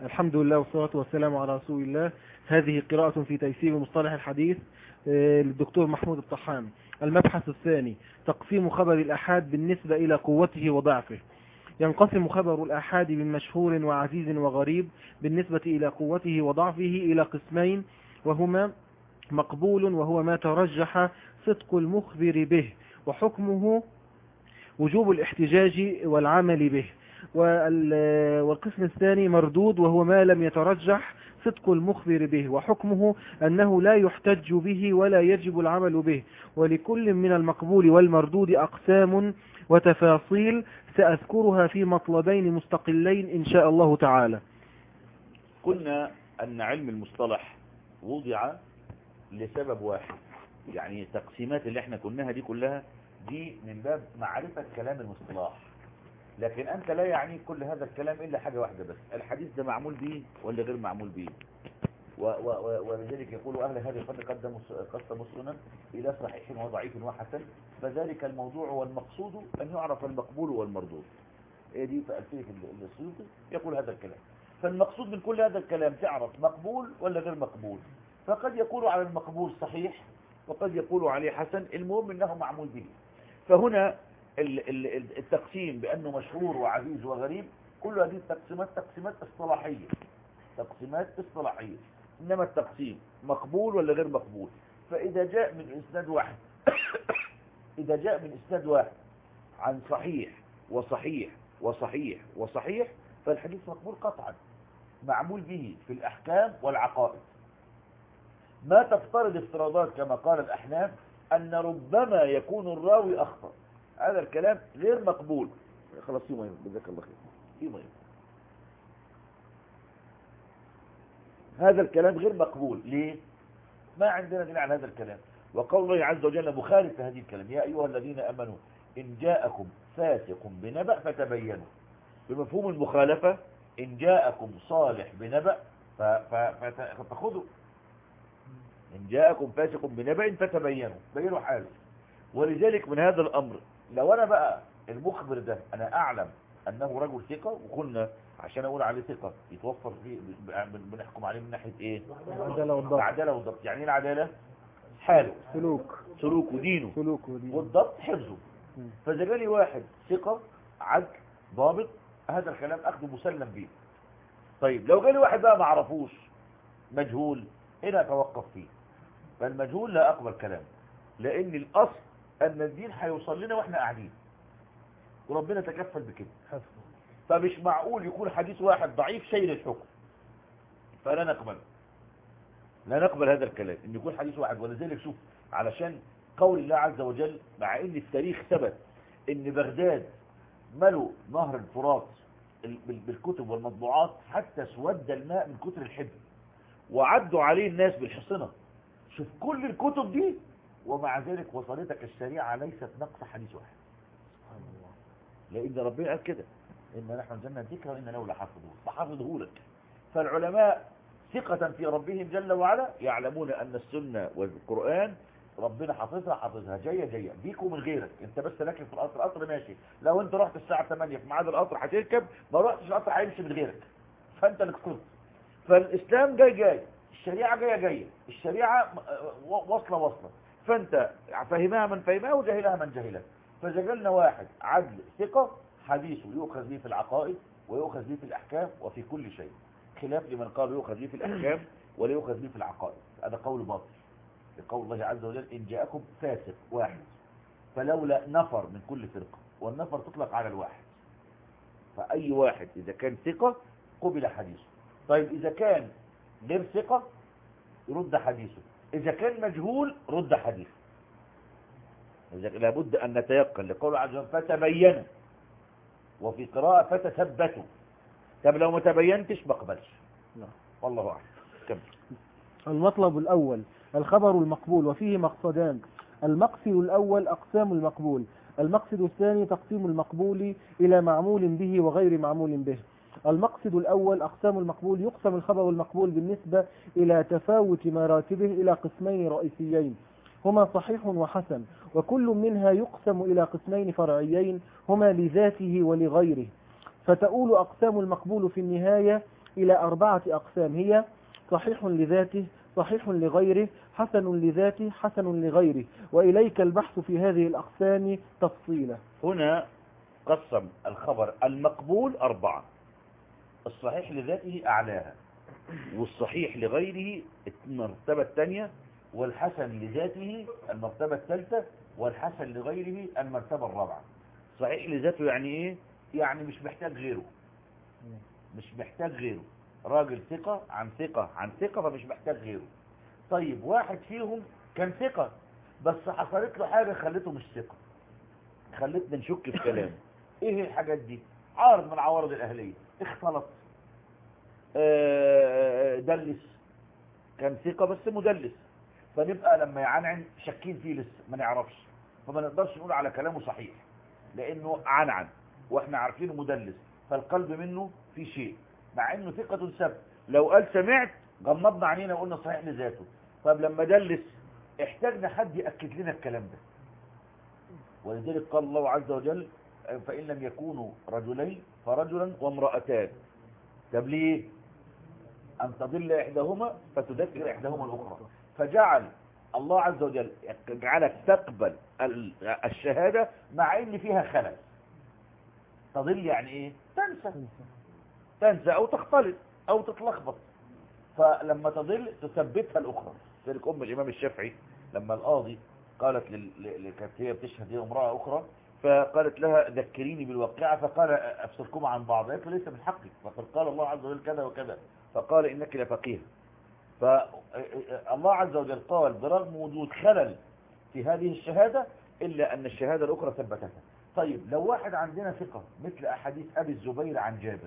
الحمد لله والصلاة والسلام على رسول الله هذه قراءة في تيسير مصطلح الحديث آه، للدكتور محمود الطحان المبحث الثاني تقسيم خبر الأحاد بالنسبة إلى قوته وضعفه ينقسم خبر الأحاد من مشهور وعزيز وغريب بالنسبة إلى قوته وضعفه إلى قسمين وهما مقبول وهو ما ترجح صدق المخبر به وحكمه وجوب الاحتجاج والعمل به وال- والقسم الثاني مردود وهو ما لم يترجح صدق المخبر به وحكمه أنه لا يحتج به ولا يجب العمل به ولكل من المقبول والمردود أقسام وتفاصيل سأذكرها في مطلبين مستقلين إن شاء الله تعالى قلنا أن علم المصطلح وضع لسبب واحد يعني التقسيمات اللي احنا قلناها دي كلها دي من باب معرفة كلام المصطلح لكن أنت لا يعني كل هذا الكلام إلا حاجة واحدة بس الحديث ده معمول به ولا غير معمول به و و و ولذلك يقول أهل هذه الفضل قدموا قسموا السنن إلى صحيح وضعيف وحسن فذلك الموضوع والمقصود أن يعرف المقبول والمردود هي دي في ألفية السيوطي يقول هذا الكلام فالمقصود من كل هذا الكلام تعرف مقبول ولا غير مقبول فقد يقول على المقبول صحيح وقد يقول عليه حسن المهم انه معمول به فهنا ال- ال- التقسيم بانه مشهور وعزيز وغريب كل هذه التقسيمات تقسيمات اصطلاحية تقسيمات اصطلاحية انما التقسيم مقبول ولا غير مقبول فاذا جاء من اسناد واحد اذا جاء من اسناد واحد عن صحيح وصحيح وصحيح وصحيح فالحديث مقبول قطعا معمول به في الأحكام والعقائد ما تفترض افتراضات كما قال الأحناف أن ربما يكون الراوي أخطأ هذا الكلام غير مقبول خلاص في مهم جزاك الله خير في مهم هذا الكلام غير مقبول ليه ما عندنا دليل على هذا الكلام وقول الله عز وجل مخالف هذه الكلام يا أيها الذين أمنوا إن جاءكم فاسق بنبأ فتبينوا بمفهوم المخالفة إن جاءكم صالح بنبأ ف- ف- فت- فخذوا إن جاءكم فاسق بنبأ فتبينوا بينوا حاله ولذلك من هذا الأمر لو أنا بقى المخبر ده أنا أعلم أنه رجل ثقة وقلنا عشان أقول عليه ثقة يتوفر فيه بن- بنحكم عليه من ناحية إيه العدالة والضبط العدالة والضبط يعني إيه العدالة حاله سلوك سلوكه دينه سلوك ودين والضبط حفظه مم. فإذا جالي واحد ثقة عدل ضابط هذا الكلام أخذه مسلم به طيب لو جالي واحد بقى ما اعرفوش مجهول هنا أتوقف فيه فالمجهول لا أقبل كلامه لأن الأصل أن الدين هيوصل لنا وإحنا قاعدين وربنا تكفل بكده حسن فمش معقول يكون حديث واحد ضعيف شيء الحكم فلا نقبل لا نقبل هذا الكلام ان يكون حديث واحد ولذلك شوف علشان قول الله عز وجل مع ان التاريخ ثبت ان بغداد ملوا نهر الفرات ال- بال- بالكتب والمطبوعات حتى اسود الماء من كتر الحبر وعدوا عليه الناس بالحصنة شوف كل الكتب دي ومع ذلك وصلتك الشريعة ليست نقص حديث واحد سبحان الله لأن ربنا قال كده إن نحن نزلنا الذكر وإن له لحافظون فحافظه لك فالعلماء ثقة في ربهم جل وعلا يعلمون أن السنة والقرآن ربنا حافظها حافظها جاية جاية بيك ومن غيرك انت بس راكب في القطر القطر ماشي لو انت رحت الساعة 8 في ميعاد القطر هتركب ما رحتش القطر هيمشي من غيرك فانت اللي كسبت فالاسلام جاي جاي الشريعة جاية جاية الشريعة واصلة واصلة فانت فهمها من فهمها وجهلها من جهلها فجعلنا واحد عدل ثقة حديثه يؤخذ به في العقائد ويؤخذ به في الأحكام وفي كل شيء خلاف لمن قال يؤخذ به في الأحكام ولا يؤخذ به في العقائد هذا قول باطل لقول الله عز وجل إن جاءكم فاسق واحد فلولا نفر من كل فرقة والنفر تطلق على الواحد فأي واحد إذا كان ثقة قبل حديثه طيب إذا كان غير ثقة رد حديثه إذا كان مجهول رد حديثه إذا لابد أن نتيقن لقول عز وجل فتبينوا وفي قراءة فتثبتوا طب لو ما تبينتش ما اقبلش نعم. والله أعلم كمل المطلب الأول الخبر المقبول وفيه مقصدان المقصد الأول أقسام المقبول المقصد الثاني تقسيم المقبول إلى معمول به وغير معمول به المقصد الأول أقسام المقبول يقسم الخبر المقبول بالنسبة إلى تفاوت مراتبه إلى قسمين رئيسيين هما صحيح وحسن وكل منها يقسم إلى قسمين فرعيين هما لذاته ولغيره فتؤول أقسام المقبول في النهاية إلى أربعة أقسام هي صحيح لذاته صحيح لغيره حسن لذاته حسن لغيره وإليك البحث في هذه الأقسام تفصيلا هنا قسم الخبر المقبول أربعة الصحيح لذاته أعلاها والصحيح لغيره المرتبة الثانية والحسن لذاته المرتبة الثالثة والحسن لغيره المرتبة الرابعة صحيح لذاته يعني ايه يعني مش محتاج غيره مش محتاج غيره راجل ثقة عن ثقة عن ثقة فمش محتاج غيره طيب واحد فيهم كان ثقة بس حصلت له حاجة خلته مش ثقة خلتنا نشك في كلامه ايه الحاجات دي عارض من العوارض الاهلية اختلط آه، دلس كان ثقة بس مدلس فنبقى لما يعنعن شاكين فيه لسه ما نعرفش فما نقدرش نقول على كلامه صحيح لانه عنعن واحنا عارفينه مدلس فالقلب منه في شيء مع انه ثقة سبت لو قال سمعت غمضنا عينينا وقلنا صحيح لذاته طب لما دلس احتاجنا حد يأكد لنا الكلام ده ولذلك قال الله عز وجل فإن لم يكونوا رجلين فرجلا وامرأتان طب ليه أن تضل إحداهما فتذكر إحداهما الأخرى فجعل الله عز وجل جعلك تقبل ال- الشهادة مع إن فيها خلل تضل يعني إيه تنسى تنسى أو تختلط أو تتلخبط فلما تضل تثبتها الأخرى ذلك أم الإمام الشافعي لما القاضي قالت لل... ل- كانت هي بتشهد هي امرأة أخرى فقالت لها ذكريني بالواقعة فقال أفصلكم عن بعض قالت له ليس من حقك فقد قال الله عز وجل كذا وكذا فقال إنك لفقيه فالله عز وجل قال برغم وجود خلل في هذه الشهادة إلا أن الشهادة الأخرى ثبتتها طيب لو واحد عندنا ثقة مثل أحاديث أبي الزبير عن جابر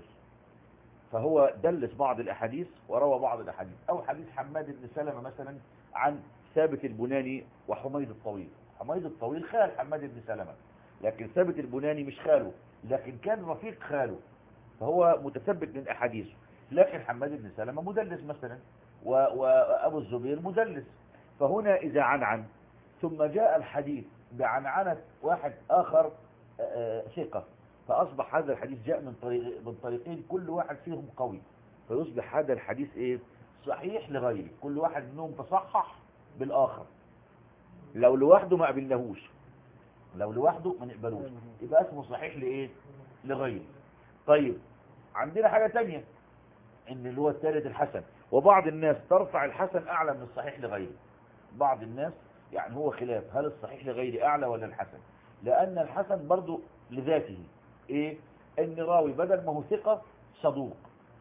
فهو دلس بعض الأحاديث وروى بعض الأحاديث أو حديث حماد بن سلمة مثلا عن ثابت البناني وحميد الطويل حميد الطويل خال حماد بن سلمة لكن ثابت البناني مش خاله لكن كان رفيق خاله فهو متثبت من أحاديثه لكن حماد بن سلمة مدلس مثلا و- وأبو الزبير مدلس فهنا إذا عنعن ثم جاء الحديث بعنعنة واحد آخر آه، ثقة فأصبح هذا الحديث جاء من طريق من طريقين كل واحد فيهم قوي فيصبح هذا الحديث إيه صحيح لغيره كل واحد منهم تصحح بالآخر لو لوحده ما قبلناهوش لو لوحده ما نقبلوش يبقى اسمه صحيح لإيه لغيره طيب عندنا حاجة تانية ان اللي هو الثالث الحسن وبعض الناس ترفع الحسن اعلى من الصحيح لغيره بعض الناس يعني هو خلاف هل الصحيح لغيره اعلى ولا الحسن لان الحسن برضو لذاته ايه ان راوي بدل ما هو ثقة صدوق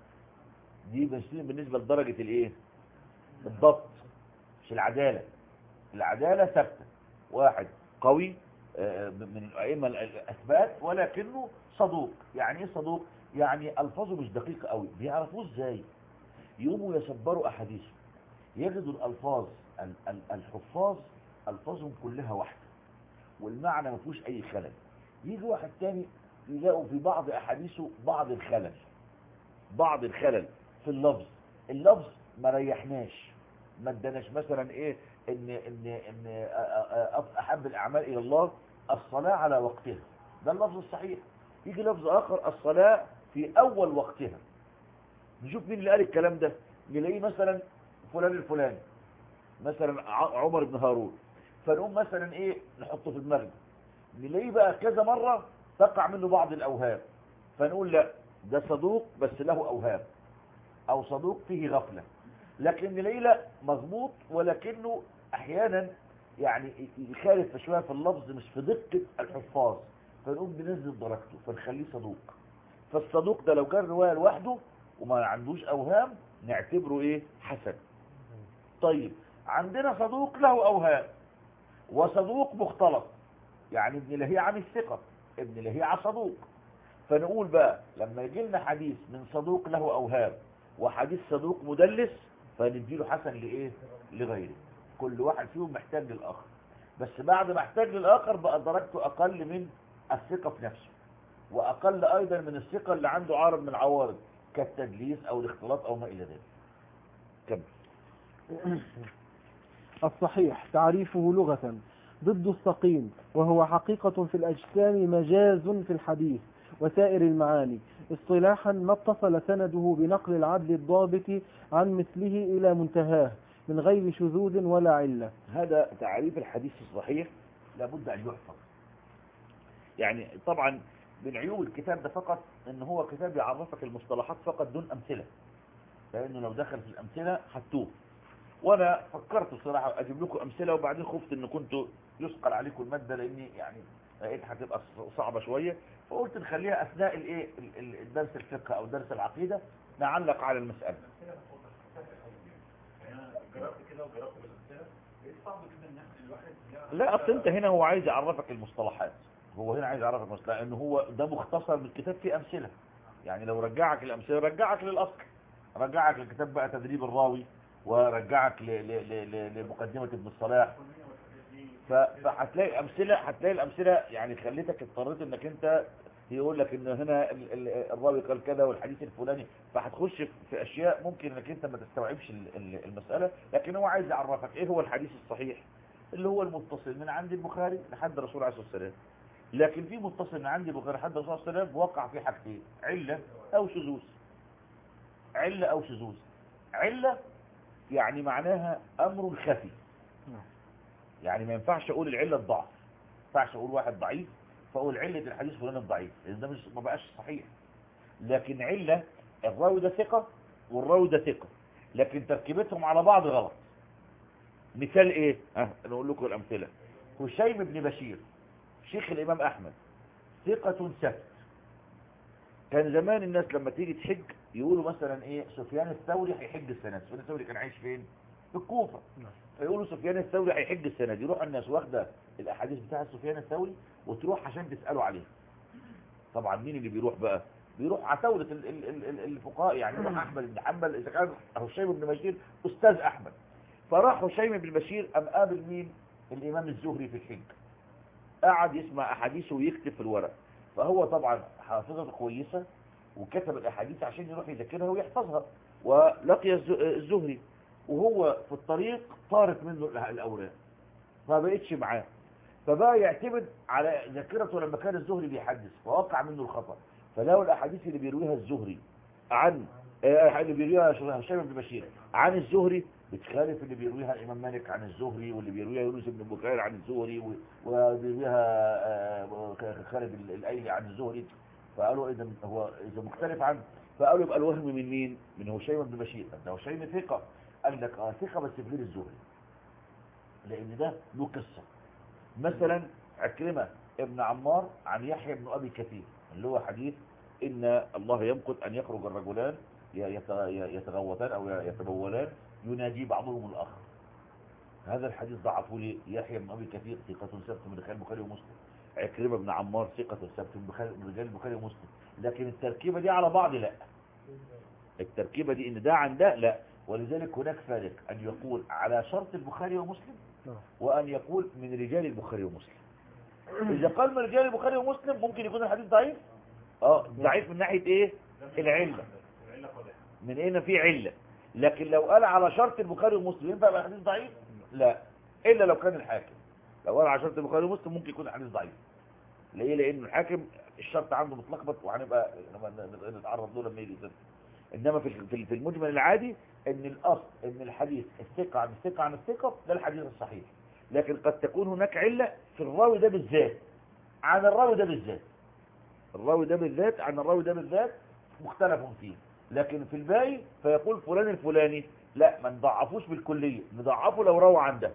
دي بنسلم بالنسبة لدرجة الايه الضبط مش العدالة العدالة ثابتة واحد قوي آه، من الأئمة الأثبات ولكنه صدوق يعني ايه صدوق يعني ألفاظه مش دقيقة قوي بيعرفوه ازاي يقوموا يصبروا أحاديثه يجدوا الألفاظ ال- ال- الحفاظ ألفاظهم كلها واحدة والمعنى ما فيهوش أي خلل يجي واحد تاني يلاقوا في بعض أحاديثه بعض الخلل بعض الخلل في اللفظ اللفظ ما ريحناش ما اداناش مثلا ايه ان ان ان أ- أ- احب الاعمال الى الله الصلاة على وقتها ده اللفظ الصحيح يجي لفظ اخر الصلاة في اول وقتها نشوف مين اللي قال الكلام ده نلاقيه مثلا فلان الفلاني مثلا ع- عمر بن هارون فنقوم مثلا ايه نحطه في دماغنا نلاقيه بقى كذا مرة تقع منه بعض الاوهام فنقول لا ده صدوق بس له اوهام او صدوق فيه غفلة لكن نلاقيه لا مظبوط ولكنه احيانا يعني يخالف شوية في اللفظ مش في دقة الحفاظ فنقوم بننزل درجته فنخليه صدوق فالصدوق ده لو كان رواية لوحده وما عندوش اوهام نعتبره ايه حسن طيب عندنا صدوق له اوهام وصدوق مختلط يعني ابن لهيعة عن الثقة ابن لهيعة صدوق فنقول بقى لما يجي لنا حديث من صدوق له اوهام وحديث صدوق مدلس فنديله حسن لايه لغيره كل واحد فيهم محتاج للاخر بس بعد ما احتاج للاخر بقى درجته اقل من الثقة في نفسه واقل ايضا من الثقة اللي عنده عارض من العوارض كالتدليس او الاختلاط او ما الى ذلك كمل الصحيح تعريفه لغة ضد السقيم وهو حقيقة في الأجسام مجاز في الحديث وسائر المعاني اصطلاحا ما اتصل سنده بنقل العدل الضابط عن مثله إلى منتهاه من غير شذوذ ولا علة هذا تعريف الحديث الصحيح لابد أن يحفظ يعني طبعا من عيوب الكتاب ده فقط ان هو كتاب يعرفك المصطلحات فقط دون امثلة لانه لو دخل في الامثلة هتوه وانا فكرت بصراحة اجيب لكم امثلة وبعدين خفت ان كنتوا يثقل عليكم المادة لاني يعني لقيت هتبقى صعبة شوية فقلت نخليها اثناء الايه ال- ال- الدرس الفقه او درس العقيدة نعلق على المسألة لا اصل انت هنا هو عايز يعرفك المصطلحات هو هنا عايز يعرفك المصطلحات لان هو ده مختصر من الكتاب فيه امثله يعني لو رجعك الامثله رجعك للاصل رجعك لكتاب بقى تدريب الراوي ورجعك ل- ل- ل- ل- لمقدمه ابن الصلاح ف- فهتلاقي امثله هتلاقي الامثله يعني خليتك اضطريت انك انت يقول لك ان هنا ال- ال- الراوي قال كذا والحديث الفلاني فهتخش في اشياء ممكن انك انت ما تستوعبش ال- ال- المساله لكن هو عايز يعرفك ايه هو الحديث الصحيح اللي هو المتصل من عند البخاري لحد الرسول عليه الصلاه والسلام لكن في متصل من عند البخاري لحد الرسول صلى الله عليه وسلم وقع في حاجتين عله او شذوذ عله او شذوذ عله يعني معناها امر خفي يعني ما ينفعش اقول العله الضعف ما ينفعش اقول واحد ضعيف فاقول عله الحديث فلان الضعيف لان ده مش ما بقاش صحيح لكن عله الراوي ده ثقه والراوي ده ثقه لكن تركيبتهم على بعض غلط مثال ايه اه نقول لكم الامثله هشيم بن بشير شيخ الامام احمد ثقه ثبت كان زمان الناس لما تيجي تحج يقولوا مثلا ايه سفيان الثوري هيحج السنه دي. سفيان الثوري كان عايش فين في الكوفه فيقولوا سفيان الثوري هيحج السنه دي يروح الناس واخده الاحاديث بتاعه سفيان الثوري وتروح عشان تساله عليها طبعا مين اللي بيروح بقى بيروح عتاولة ال- ال- ال- ال- الفقهاء يعني يروح احمد بن حنبل اذا كان هشيم بن بشير استاذ احمد فراح هشيم بن بشير ام قابل مين الامام الزهري في الحج قعد يسمع احاديثه ويكتب في الورق فهو طبعا حافظه كويسه وكتب الاحاديث عشان يروح يذاكرها ويحفظها ولقي الز- الزهري وهو في الطريق طارت منه الأ- الاوراق ما بقتش معاه فبقى يعتمد على ذاكرته لما كان الزهري بيحدث فوقع منه الخطأ فلو الاحاديث اللي بيرويها الزهري عن آه، اللي بيرويها هشام بن بشير عن الزهري بتخالف اللي بيرويها الامام مالك عن الزهري واللي بيرويها يونس بن بكير عن الزهري و- وبيرويها آه، خالد ال- الايلي عن الزهري فقالوا اذا هو اذا مختلف عنه فقالوا يبقى الوهم من مين من هشيم بن بشير طب ده هشيم ثقه قال لك اه ثقه بس في غير الزهري لان ده له قصه مثلا عكرمه ابن عمار عن يحيى بن ابي كثير اللي هو حديث ان الله يمقت ان يخرج الرجلان ي- يت- ي- يتغوطان او يتبولان يناجي بعضهم الاخر هذا الحديث ضعفه لي يحيى بن ابي كثير ثقة ثبت من رجال البخاري ومسلم عكرمة بن عمار ثقة ثبت من بخاري- من رجال البخاري ومسلم لكن التركيبة دي على بعض لا التركيبة دي ان ده عن ده لا ولذلك هناك فارق ان يقول على شرط البخاري ومسلم نعم. وان يقول من رجال البخاري ومسلم اذا قال من رجال البخاري ومسلم ممكن يكون الحديث ضعيف اه ضعيف من ناحية ايه العلة من هنا في علة لكن لو قال على شرط البخاري ومسلم ينفع يبقى الحديث ضعيف لا الا لو كان الحاكم لو قال على شرط البخاري ومسلم ممكن يكون الحديث ضعيف ليه لان الحاكم الشرط عنده متلخبط وهنبقى لما نتعرض له لما يجي يسد. انما في في- في المجمل العادي ان الاصل ان الحديث الثقه عن الثقه عن الثقه ده الحديث الصحيح لكن قد تكون هناك عله في الراوي ده بالذات عن الراوي ده بالذات الراوي ده بالذات عن الراوي ده بالذات مختلف فيه لكن في الباقي فيقول فلان الفلاني لا ما نضعفوش بالكلية نضعفه لو روى عن ده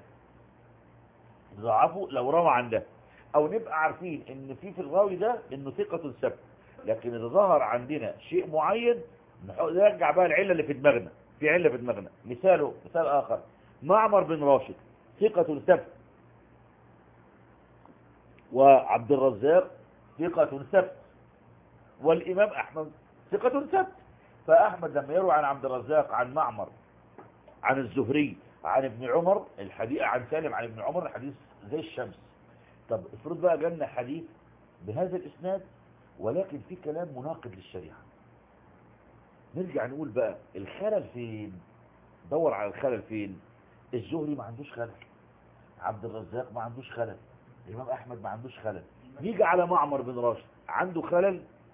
نضعفه لو روى عن ده او نبقى عارفين ان في في الراوي ده انه ثقة ثبت لكن اذا ظهر عندنا شيء معين نح- نرجع بقى العلة اللي في دماغنا في علة في دماغنا مثاله مثال اخر معمر بن راشد ثقة ثبت وعبد الرزاق ثقة ثبت والإمام أحمد ثقة ثبت فأحمد لما يروي عن عبد الرزاق عن معمر عن الزهري عن ابن عمر الحديث عن سالم عن ابن عمر الحديث زي الشمس طب افرض بقى جالنا حديث بهذا الإسناد ولكن في كلام مناقض للشريعة نرجع نقول بقى الخلل فين دور على الخلل فين الزهري ما عندوش خلل عبد الرزاق ما عندوش خلل الإمام أحمد ما عندوش خلل نيجي على معمر بن راشد عنده خلل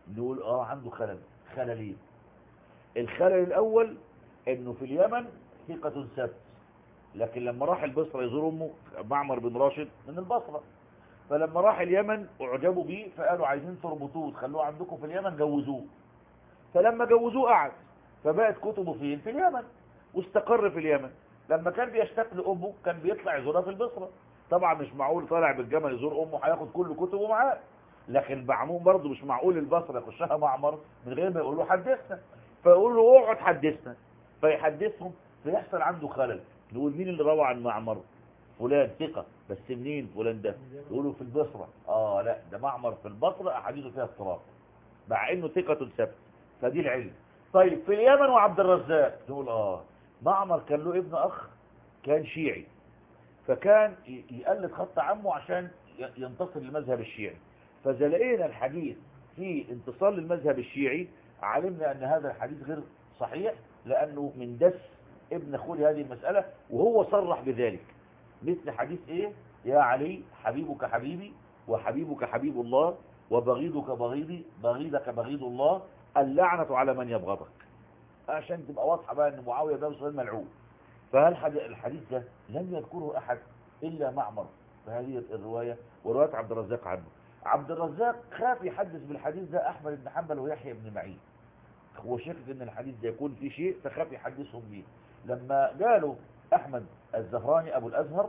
نقول اه عنده خلل خللين الخلل الاول انه في اليمن ثقة ثبت لكن لما راح البصرة يزور امه معمر بن راشد من البصرة فلما راح اليمن اعجبوا بيه فقالوا عايزين تربطوه تخلوه عندكم في اليمن جوزوه فلما جوزوه قعد فبقت كتبه فين في اليمن واستقر في اليمن لما كان بيشتاق لامه كان بيطلع يزورها في البصرة طبعا مش معقول طالع بالجمل يزور امه هياخد كل كتبه معاه لكن معمون برضه مش معقول البصرة يخشها معمر من غير ما يقول له حدثنا فيقول له اقعد حدثنا فيحدثهم فيحصل عنده خلل نقول مين اللي روى عن معمر فلان ثقة بس منين فلان ده يقولوا في البصرة اه لا ده معمر في البصرة احاديثه فيها اضطراب مع انه ثقة ثبت فدي العلم طيب في اليمن وعبد الرزاق نقول اه معمر كان له ابن اخ كان شيعي فكان ي- يقلد خط عمه عشان ي- ينتصر للمذهب الشيعي فإذا لقينا الحديث في انتصار للمذهب الشيعي علمنا ان هذا الحديث غير صحيح لانه من دس ابن اخوه هذه المسألة وهو صرح بذلك مثل حديث ايه يا علي حبيبك حبيبي وحبيبك حبيب الله وبغيضك بغيضي بغيضك بغيض الله اللعنة على من يبغضك عشان تبقى واضحة بقى ان معاوية ده مسلم ملعون فهل الحديث ده لم يذكره احد الا معمر في هذه الرواية ورواية عبد الرزاق عنه عبد الرزاق خاف يحدث بالحديث ده احمد بن حنبل ويحيى بن معين هو شاكك ان الحديث ده يكون فيه شيء فخاف يحدثهم بيه لما قالوا احمد الزهراني ابو الازهر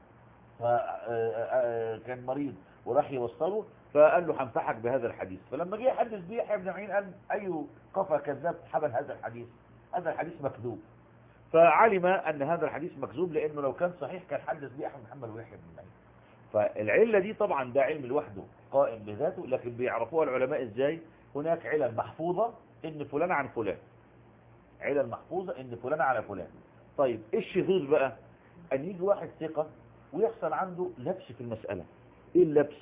فكان مريض وراح يوصله فقال له هنفحك بهذا الحديث فلما جه يحدث بيه يحيى بن معين قال اي قفا كذاب حمل هذا الحديث هذا الحديث مكذوب فعلم ان هذا الحديث مكذوب لانه لو كان صحيح كان حدث بيه احمد محمد ويحيى بن معين فالعلة دي طبعا ده علم لوحده قائم بذاته لكن بيعرفوها العلماء ازاي هناك علل محفوظة ان فلان عن فلان علل محفوظة ان فلان على فلان طيب ايه الشذوذ بقى ان يجي واحد ثقة ويحصل عنده لبس في المسألة ايه اللبس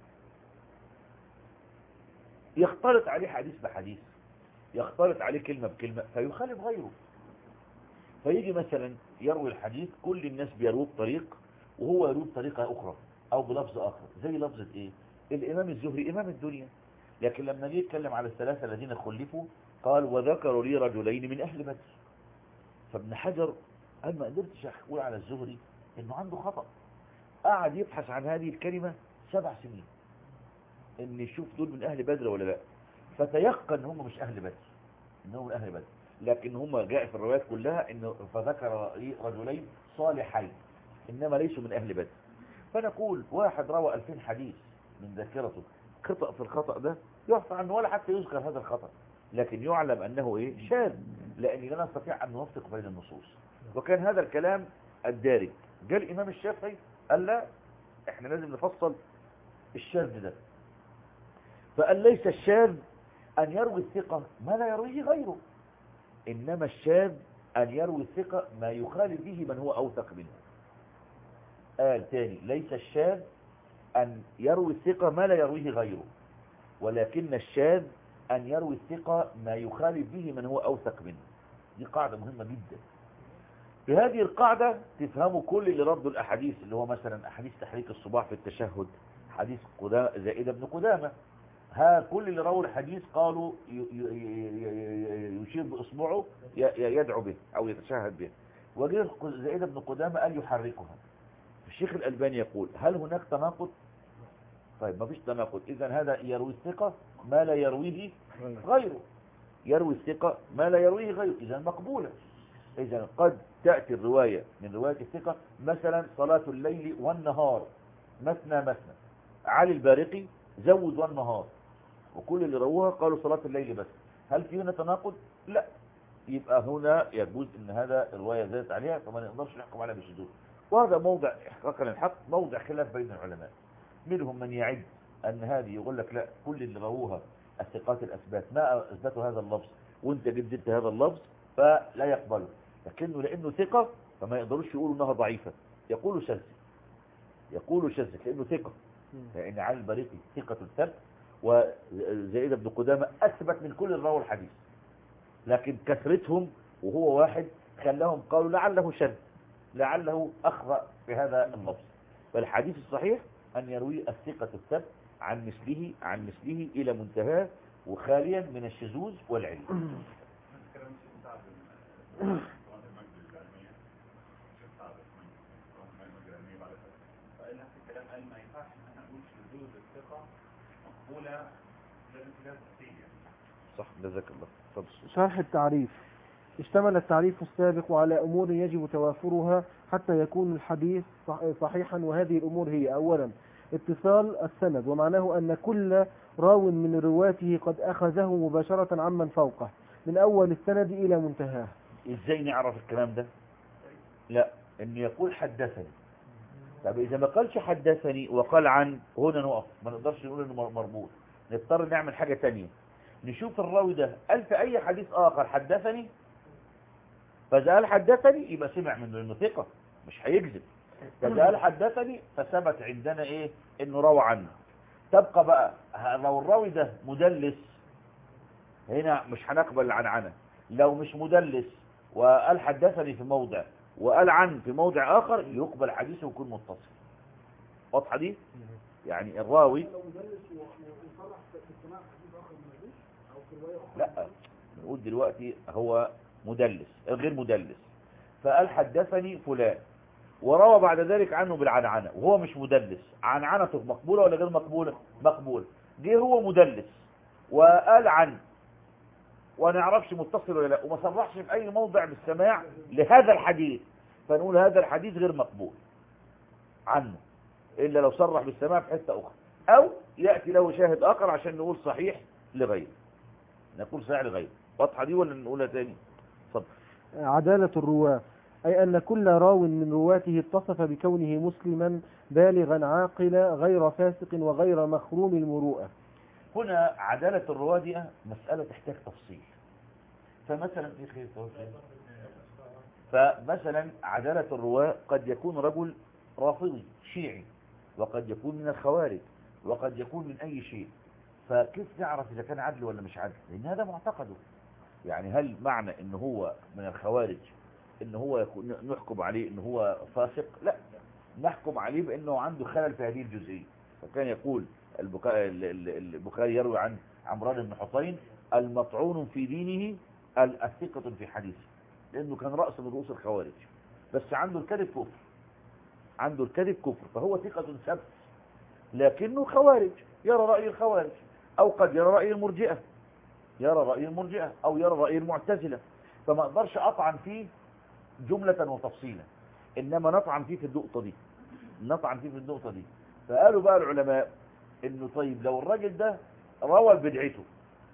يختلط عليه حديث بحديث يختلط عليه كلمة بكلمة فيخالف غيره فيجي مثلا يروي الحديث كل الناس بيروه بطريق وهو يروه بطريقة أخرى أو بلفظ آخر زي لفظة إيه الإمام الزهري إمام الدنيا لكن لما جه يتكلم على الثلاثة الذين خلفوا قال وذكروا لي رجلين من أهل بدر فابن حجر قال ما قدرتش أقول على الزهري إنه عنده خطأ قعد يبحث عن هذه الكلمة سبع سنين إن يشوف دول من أهل بدر ولا لا فتيقن إن هم مش أهل بدر إنهم من أهل بدر لكن هم جاء في الروايات كلها إنه فذكر لي رجلين صالحين إنما ليسوا من أهل بدر فنقول واحد روى 2000 حديث من ذاكرته خطأ في الخطأ ده يعفى عنه ولا حتى يذكر هذا الخطأ لكن يعلم أنه إيه شاذ لأن لا نستطيع أن نوفق بين النصوص وكان هذا الكلام الدارج جاء الإمام الشافعي قال لا احنا لازم نفصل الشاذ ده فقال ليس الشاذ أن يروي الثقة ما لا يرويه غيره إنما الشاذ أن يروي الثقة ما يخالف به من هو أوثق منه قال تاني ليس الشاذ أن يروي الثقة ما لا يرويه غيره ولكن الشاذ أن يروي الثقة ما يخالف به من هو أوثق منه دي قاعدة مهمة جدا في هذه القاعدة تفهموا كل اللي ردوا الأحاديث اللي هو مثلا أحاديث تحريك الصباح في التشهد حديث قدام زائدة بن قدامة ها كل اللي رووا الحديث قالوا يشير بإصبعه يدعو به أو يتشهد به وجه زائدة بن قدامة قال يحركها الشيخ الألباني يقول هل هناك تناقض طيب ما فيش تناقض إذا هذا يروي الثقة ما لا يرويه غيره يروي الثقة ما لا يرويه غيره إذا مقبولة إذا قد تأتي الرواية من رواية الثقة مثلا صلاة الليل والنهار مثنى مثنى علي البارقي زود والنهار وكل اللي رووها قالوا صلاة الليل بس هل في هنا تناقض لا يبقى هنا يجوز ان هذا الرواية زادت عليها فما نقدرش نحكم عليها بالشذوذ وهذا موضع احقاقا الحق موضع خلاف بين العلماء منهم من يعد ان هذه يقول لك لا كل اللي رووها الثقات الاثبات ما اثبتوا هذا اللفظ وانت جددت هذا اللفظ فلا يقبله لكنه لانه ثقة فما يقدروش يقولوا انها ضعيفة يقولوا شاذ يقولوا شاذ لانه ثقة لان علي البريقي ثقة الثبت وزائدة بن قدامة اثبت من كل الراوي الحديث لكن كثرتهم وهو واحد خلاهم قالوا لعله شاذ لعله أخطأ في هذا اللفظ فالحديث الصحيح أن يروي الثقة الثبت عن مثله عن مثله إلى منتهاه وخاليا من الشذوذ والعلم كلام الشيخ سعد من قوانين المجد العلمية الشيخ سعد من قوانين المجد العلمية بعد ذلك فقال نفس الكلام قال ما ينفعش ان احنا نقول شذوذ الثقة مقبولة لازم فيها تفصيل يعني صح جزاك الله اتفضل شرح التعريف اشتمل التعريف السابق على أمور يجب توافرها حتى يكون الحديث صح- صحيحا وهذه الأمور هي أولا اتصال السند ومعناه أن كل راو من رواته قد أخذه مباشرة عمن فوقه من أول السند إلى منتهاه ازاي نعرف الكلام ده لا انه يقول حدثني طب اذا ما قالش حدثني وقال عن هنا نقف ما نقدرش نقول انه مر- مربوط نضطر نعمل حاجة تانية نشوف الراوي ده قال في اي حديث اخر حدثني فاذا قال حدثني يبقى سمع منه انه ثقة مش هيكذب فاذا قال حدثني فثبت عندنا ايه انه روى عنه تبقى بقى ه- لو الراوي ده مدلس هنا مش هنقبل العنعنة لو مش مدلس وقال حدثني في موضع وقال عن في موضع آخر يقبل حديثه ويكون متصل واضحة دي يعني الراوي لا نقول دلوقتي هو مدلس غير مدلس فقال حدثني فلان وروى بعد ذلك عنه بالعنعنة وهو مش مدلس عنعنته مقبولة ولا غير مقبولة مقبولة جه هو مدلس وقال عن ونعرفش متصل ولا لا وما صرحش في اي موضع بالسماع لهذا الحديث فنقول هذا الحديث غير مقبول عنه الا لو صرح بالسماع في حته اخرى او ياتي له شاهد اخر عشان نقول صحيح لغيره نقول صحيح لغيره واضحه دي ولا نقولها تاني اتفضل عدالة الرواة أي أن كل راو من رواته اتصف بكونه مسلما بالغا عاقلا غير فاسق وغير مخروم المروءة هنا عدالة الرواة دي مسألة تحتاج تفصيل فمثلا في خير توفيق. فمثلا عدالة الرواة قد يكون رجل رافضي شيعي وقد يكون من الخوارج وقد يكون من أي شيء فكيف نعرف إذا كان عدل ولا مش عدل لأن هذا معتقده يعني هل معنى إن هو من الخوارج إن هو يكون نحكم عليه إن هو فاسق لا نحكم عليه بأنه عنده خلل في هذه الجزئية فكان يقول البكا- ال- ال- البخاري يروي عن عمران بن حصين المطعون في دينه ال- الثقة في حديثه لأنه كان رأس من رؤوس الخوارج بس عنده الكذب كفر عنده الكذب كفر فهو ثقة ثبت لكنه خوارج يرى رأي الخوارج أو قد يرى رأي المرجئة يرى رأي المرجئة أو يرى رأي المعتزلة فما أقدرش أطعن فيه جملة وتفصيلا إنما نطعن فيه في النقطة دي نطعن فيه في النقطة دي فقالوا بقى العلماء إنه طيب لو الراجل ده روى بدعته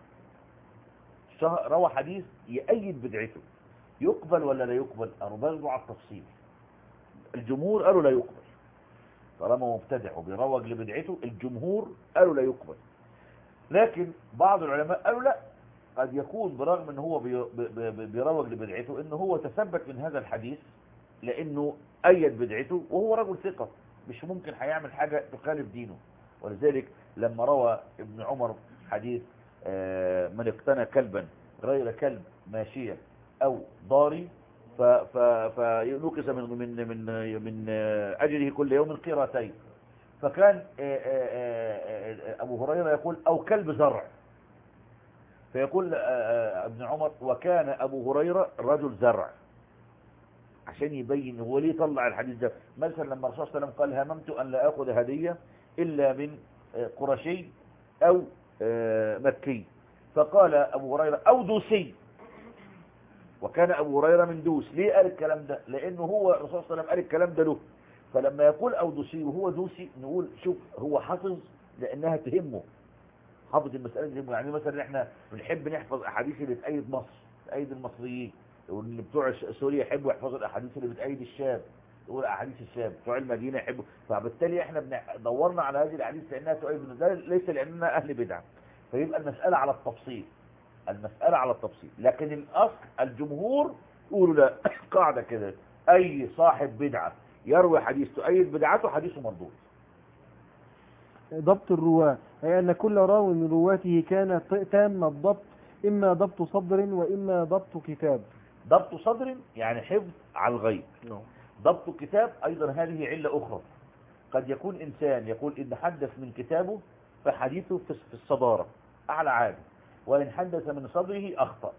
شه- روى حديث يأيد بدعته يقبل ولا لا يقبل قالوا برضه على التفصيل الجمهور قالوا لا يقبل طالما مبتدع وبيروج لبدعته الجمهور قالوا لا يقبل لكن بعض العلماء قالوا لا قد يكون برغم ان هو بي- بي- بي- بيروج لبدعته ان هو تثبت من هذا الحديث لانه ايد بدعته وهو رجل ثقة مش ممكن هيعمل حاجة تخالف دينه ولذلك لما روى ابن عمر حديث آه، من اقتنى كلبا غير كلب ماشية او ضاري ف- ف- فنقص من من من من آه، اجله كل يوم قيرتين فكان آه، آه، آه، آه، ابو هريره يقول او كلب زرع فيقول آه، آه، ابن عمر وكان ابو هريره رجل زرع عشان يبين هو ليه طلع الحديث ده مثلا لما الرسول صلى الله عليه وسلم قال هممت ان لا اخذ هديه الا من آه، قرشي او آه، مكي فقال ابو هريره او دوسي وكان ابو هريره من دوس ليه قال الكلام ده لانه هو الرسول صلى الله عليه وسلم قال الكلام ده له فلما يقول او دوسي وهو دوسي نقول شوف هو حافظ لانها تهمه حافظ المساله دي تهمه يعني مثلا احنا بنحب نحفظ احاديث اللي بتأيد مصر بتأيد المصريين واللي بتوع سوريا يحبوا يحفظوا الاحاديث اللي بتأيد الشام يقول احاديث الشام بتوع المدينه يحبوا فبالتالي احنا بنع- دورنا على هذه الاحاديث لانها تؤيد ده ليس لاننا اهل بدعه فيبقى المساله على التفصيل المسألة على التفصيل لكن الأصل الجمهور يقولوا لا قاعدة كده أي صاحب بدعة يروي حديث تؤيد بدعته حديثه مردود ضبط الرواة أي أن كل راو من رواته كان ط- تام الضبط إما ضبط صدر وإما ضبط كتاب ضبط صدر يعني حفظ على الغيب ضبط كتاب أيضا هذه علة أخرى قد يكون إنسان يقول إن حدث من كتابه فحديثه في في الصدارة أعلى عادة وإن حدث من صدره أخطأ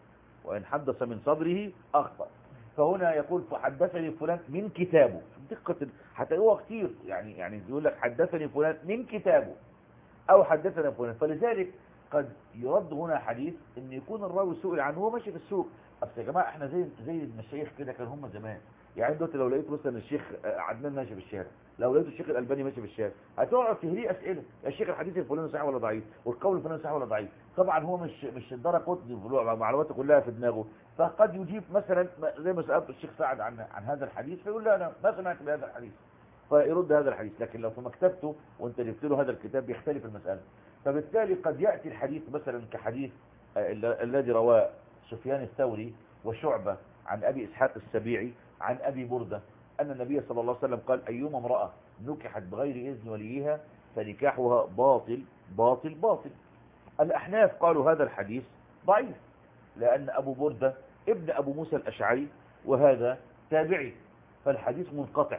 وإن حدث من صدره أخطأ فهنا يقول فحدثني فلان من كتابه دقة حتى هو كتير يعني يعني يقول لك حدثني فلان من كتابه أو حدثنا فلان فلذلك قد يرد هنا حديث ان يكون الراوي سئل عنه هو ماشي في السوق اصل يا جماعه احنا زي زي المشايخ كده كان هم زمان يعني دلوقتي لو لقيت مثلا الشيخ عدنان ماشي في الشارع لو لقيت الشيخ الالباني ماشي في الشارع هتقعد تهريه اسئله يا شيخ الحديث الفلاني صحيح ولا ضعيف والقول الفلاني صحيح ولا ضعيف طبعا هو مش مش الدار قطني معلوماته كلها في دماغه فقد يجيب مثلا زي ما سالت الشيخ سعد عن عن هذا الحديث فيقول لا انا ما سمعت بهذا الحديث فيرد هذا الحديث لكن لو في مكتبته وانت جبت له هذا الكتاب بيختلف المساله فبالتالي قد ياتي الحديث مثلا كحديث الذي رواه سفيان الثوري وشعبة عن أبي إسحاق السبيعي عن أبي بردة أن النبي صلى الله عليه وسلم قال أيما امرأة نكحت بغير إذن وليها فنكاحها باطل باطل باطل الأحناف قالوا هذا الحديث ضعيف لأن أبو بردة ابن أبو موسى الأشعري وهذا تابعي فالحديث منقطع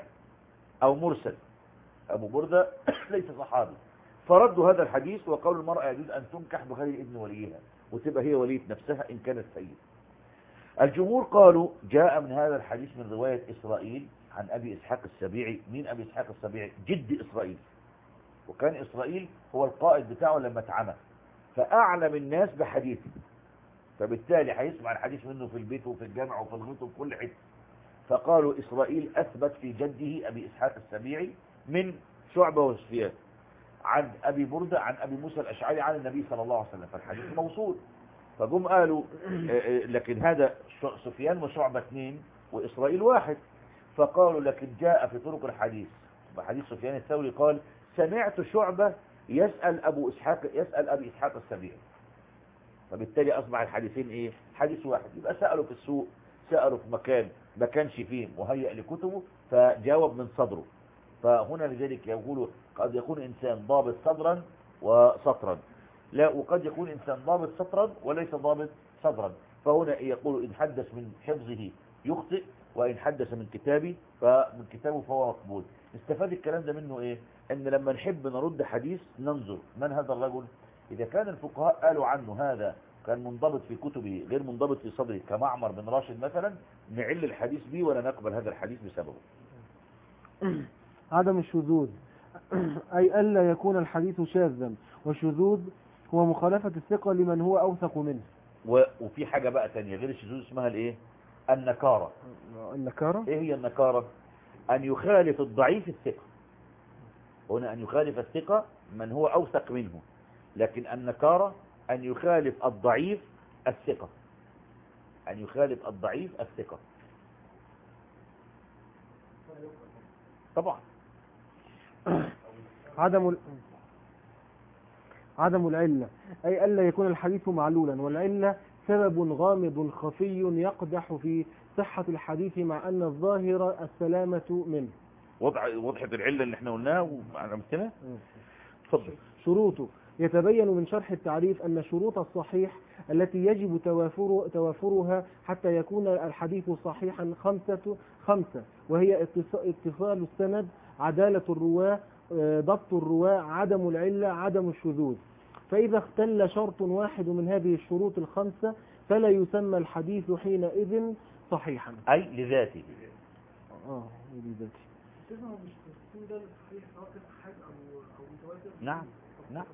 أو مرسل أبو بردة ليس صحابي فردوا هذا الحديث وقالوا المرأة يجوز أن تنكح بغير إذن وليها وتبقى هي ولية نفسها إن كانت سيد الجمهور قالوا جاء من هذا الحديث من رواية إسرائيل عن أبي إسحاق السبيعي مين أبي إسحاق السبيعي جد إسرائيل وكان إسرائيل هو القائد بتاعه لما اتعمى فأعلم الناس بحديثه فبالتالي هيسمع الحديث منه في البيت وفي الجامع وفي الغيط وفي كل حته فقالوا إسرائيل أثبت في جده أبي إسحاق السبيعي من شعبة وسفيان عن أبي بردة عن أبي موسى الأشعري عن النبي صلى الله عليه وسلم فالحديث موصول فجم قالوا لكن هذا سفيان وشعبة اثنين وإسرائيل واحد فقالوا لكن جاء في طرق الحديث حديث سفيان الثوري قال سمعت شعبة يسأل أبو إسحاق يسأل أبي إسحاق السبيعي فبالتالي أصبح الحديثين إيه حديث واحد يبقى سألوا في السوق سألوا في مكان ما كانش فيه مهيئ لكتبه فجاوب من صدره فهنا لذلك يقول قد يكون إنسان ضابط صدرا وسطرا لا وقد يكون إنسان ضابط سطرا وليس ضابط صدرا فهنا يقول إن حدث من حفظه يخطئ وإن حدث من كتابي فمن كتابه فهو مقبول استفاد الكلام ده منه إيه أن لما نحب نرد حديث ننظر من هذا الرجل إذا كان الفقهاء قالوا عنه هذا كان منضبط في كتبه غير منضبط في صدره كمعمر بن راشد مثلا نعل الحديث به ولا نقبل هذا الحديث بسببه عدم الشذوذ أي ألا يكون الحديث شاذا والشذوذ هو مخالفة الثقة لمن هو أوثق منه و... وفي حاجة بقى تانية غير الشذوذ اسمها الايه النكارة النكارة ايه هي النكارة ان يخالف الضعيف الثقة هنا ان يخالف الثقة من هو اوثق منه لكن النكارة ان يخالف الضعيف الثقة ان يخالف الضعيف الثقة طبعا عدم ال... عدم العلة أي ألا يكون الحديث معلولا والعلة سبب غامض خفي يقدح في صحة الحديث مع أن الظاهر السلامة منه وضع وضحت العلة اللي احنا قلناها ومعنا مثلها اتفضل شروطه يتبين من شرح التعريف أن شروط الصحيح التي يجب توافر توافرها حتى يكون الحديث صحيحا خمسة خمسة وهي اتصال السند عدالة الرواة ضبط الرواة عدم العلة عدم الشذوذ فإذا اختل شرط واحد من هذه الشروط الخمسة فلا يسمى الحديث حينئذ صحيحا أي لذاته آه لذاته نعم نعم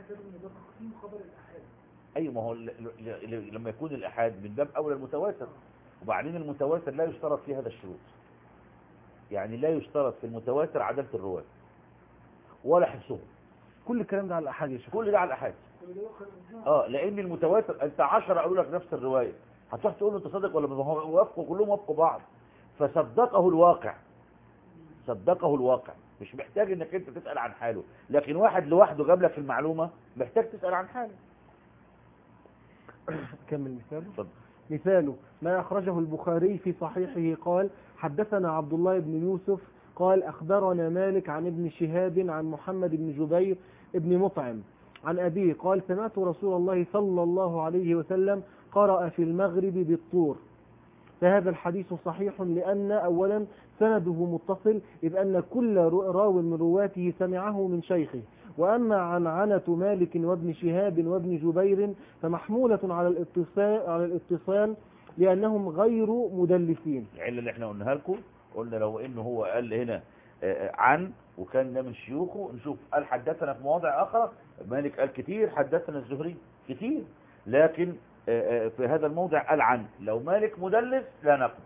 أي ما هو لما يكون الأحاد من باب أولى المتواتر وبعدين المتواتر لا يشترط في هذا الشروط يعني لا يشترط في المتواتر عدالة الرواة ولا حفظهم كل الكلام ده على الأحاد يا شيخ كل ده على الأحاد اه لأن المتواتر أنت عشرة قالوا لك نفس الرواية هتروح تقول له أنت صادق ولا هو وافقوا كلهم وافقوا بعض فصدقه الواقع صدقه الواقع مش محتاج انك انت تسأل عن حاله لكن واحد لوحده جاب لك المعلومة محتاج تسأل عن حاله كمل مثاله اتفضل مثاله ما أخرجه البخاري في صحيحه قال حدثنا عبد الله بن يوسف قال أخبرنا مالك عن ابن شهاب عن محمد بن جبير بن مطعم عن أبيه قال سمعت رسول الله صلى الله عليه وسلم قرأ في المغرب بالطور فهذا الحديث صحيح لأن أولا سنده متصل إذ أن كل راو من رواته سمعه من شيخه وأما عنعنة مالك وابن شهاب وابن جبير فمحمولة على الاتصال, على الاتصال لأنهم غير مدلسين العلة اللي احنا قلناها لكم قلنا لو انه هو قال هنا آه، آه، عن وكان ده من شيوخه نشوف قال حدثنا في مواضع اخرى مالك قال كتير حدثنا الزهري كتير لكن آه، آه، في هذا الموضع قال عن لو مالك مدلس لا نقبل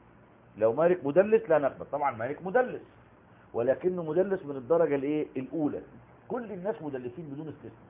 لو مالك مدلس لا نقبل طبعا مالك مدلس ولكنه مدلس من الدرجة الايه الاولى كل الناس مدلسين بدون استثناء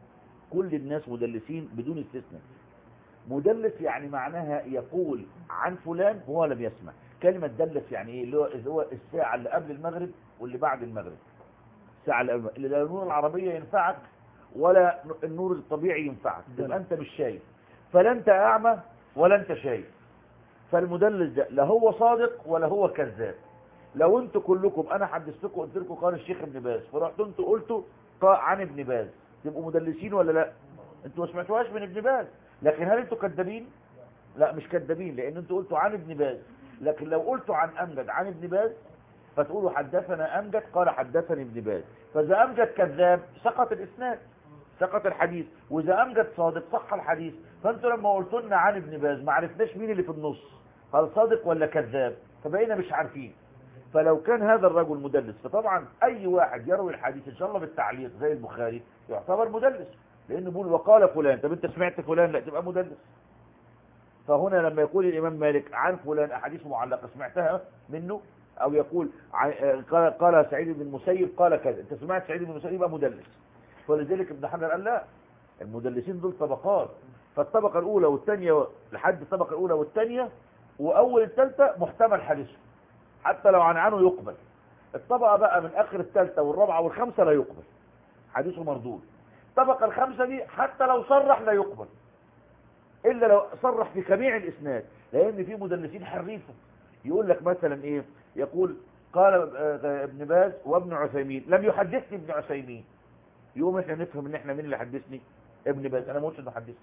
كل الناس مدلسين بدون استثناء مدلس يعني معناها يقول عن فلان وهو لم يسمع كلمة دلس يعني ايه اللي هو اللي هو الساعة اللي قبل المغرب واللي بعد المغرب الساعة اللي قبل اللي لا النور العربية ينفعك ولا النور الطبيعي ينفعك تبقى انت مش شايف فلا انت اعمى ولا انت شايف فالمدلس ده لا هو صادق ولا هو كذاب لو انتوا كلكم انا حدثتكم قلت لكم قال الشيخ ابن باز فرحتوا انتوا قلتوا قا- عن ابن باز تبقوا مدلسين ولا لا انتوا ما سمعتوهاش من ابن باز لكن هل انتوا كذابين لا مش كذابين لان انتوا قلتوا عن ابن باز لكن لو قلتوا عن امجد عن ابن باز فتقولوا حدثنا امجد قال حدثني ابن باز فاذا امجد كذاب سقط الاسناد سقط الحديث واذا امجد صادق صح الحديث فانتوا لما قلتوا لنا عن ابن باز ما عرفناش مين اللي في النص هل صادق ولا كذاب فبقينا مش عارفين فلو كان هذا الرجل مدلس فطبعا اي واحد يروي الحديث ان شاء الله بالتعليق زي البخاري يعتبر مدلس لانه بيقول وقال فلان طب انت سمعت فلان لا تبقى مدلس فهنا لما يقول الامام مالك عن فلان احاديث معلقه سمعتها منه او يقول عن- آه، قال قال سعيد بن المسيب قال كذا انت سمعت سعيد بن المسيب يبقى مدلس ولذلك ابن حجر قال لا المدلسين دول طبقات فالطبقه الاولى والثانيه لحد الطبقه الاولى والثانيه واول الثالثه محتمل حديثه حتى لو عن عنه يقبل الطبقه بقى من اخر الثالثه والرابعه والخامسه لا يقبل حديثه مردود الطبقه الخامسه دي حتى لو صرح لا يقبل الا لو صرح في جميع الاسناد لان في مدلسين حريفه يقول لك مثلا ايه يقول قال آه، ابن باز وابن عثيمين لم يحدثني ابن عثيمين يقوم احنا نفهم ان احنا مين اللي حدثني ابن باز انا ما قلتش انه حدثني